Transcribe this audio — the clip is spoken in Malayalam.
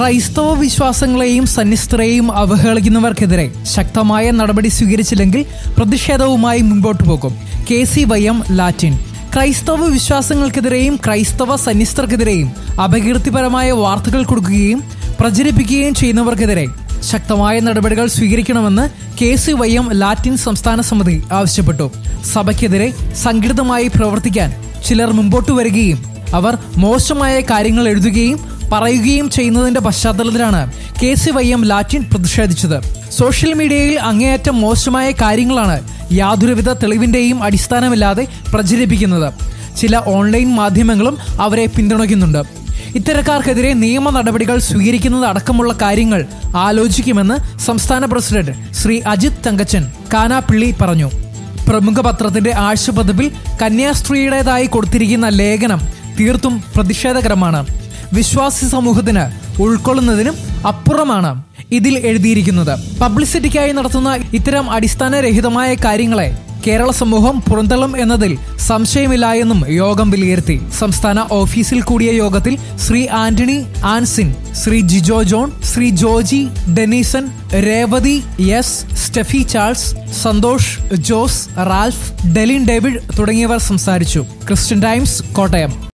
ക്രൈസ്തവ വിശ്വാസങ്ങളെയും സന്യസ്തരെയും അവഹേളിക്കുന്നവർക്കെതിരെ ശക്തമായ നടപടി സ്വീകരിച്ചില്ലെങ്കിൽ പ്രതിഷേധവുമായി മുൻപോട്ടു പോകും K C Y M Latin ക്രൈസ്തവ വിശ്വാസങ്ങൾക്കെതിരെയും ക്രൈസ്തവ സന്യസ്തർക്കെതിരെയും അപകീർത്തിപരമായ വാർത്തകൾ കൊടുക്കുകയും പ്രചരിപ്പിക്കുകയും ചെയ്യുന്നവർക്കെതിരെ ശക്തമായ നടപടികൾ സ്വീകരിക്കണമെന്ന് K C Y M Latin സംസ്ഥാന സമിതി ആവശ്യപ്പെട്ടു സഭയ്ക്കെതിരെ സംഘടിതമായി പ്രവർത്തിക്കാൻ ചിലർ മുമ്പോട്ട് വരികയും അവർ മോശമായ കാര്യങ്ങൾ എഴുതുകയും പറയുകയും ചെയ്യുന്നതിന്റെ പശ്ചാത്തലത്തിലാണ് K C Y M Latin പ്രതിഷേധിച്ചത് സോഷ്യൽ മീഡിയയിൽ അങ്ങേയറ്റം മോശമായ കാര്യങ്ങളാണ് യാതൊരുവിധ തെളിവിന്റെയും അടിസ്ഥാനമില്ലാതെ പ്രചരിപ്പിക്കുന്നത് ചില ഓൺലൈൻ മാധ്യമങ്ങളും അവരെ പിന്തുണയ്ക്കുന്നുണ്ട് ഇത്തരക്കാർക്കെതിരെ നിയമ നടപടികൾ ചെയ്യുന്നത് അടക്കമുള്ള കാര്യങ്ങൾ ആലോചിക്കുമെന്ന് സംസ്ഥാന പ്രസിഡന്റ് ശ്രീ അജിത് തങ്കച്ചൻ കാനാപ്പിള്ളി പറഞ്ഞു പ്രമുഖ പത്രത്തിന്റെ ആഴ്ചപതിപ്പിൽ കന്യാസ്ത്രീയുടേതായി കൊടുത്തിരിക്കുന്ന ലേഖനം തീർത്തും പ്രതിഷേധകരമാണ് വിശ്വാസി സമൂഹത്തിന് ഉൾക്കൊള്ളുന്നതിനും അപ്പുറമാണ് ഇതിൽ എഴുതിയിരിക്കുന്നത് പബ്ലിസിറ്റിക്കായി നടത്തുന്ന ഇത്തരം അടിസ്ഥാനരഹിതമായ കാര്യങ്ങളെ കേരള സമൂഹം പുറന്തള്ളും എന്നതിൽ സംശയമില്ല എന്നും യോഗം വിലയിരുത്തി സംസ്ഥാന ഓഫീസിൽ കൂടിയ യോഗത്തിൽ ശ്രീ ആന്റണി ആൻസിൻ ശ്രീ ജിജോ ജോൺ ശ്രീ ജോജി ഡെനീസൺ രേവതി എസ് സ്റ്റെഫി ചാൾസ് സന്തോഷ് ജോസ് റാൽഫ് ഡെലിൻ ഡേവിഡ് തുടങ്ങിയവർ സംസാരിച്ചു ക്രിസ്ത്യൻ ടൈംസ് കോട്ടയം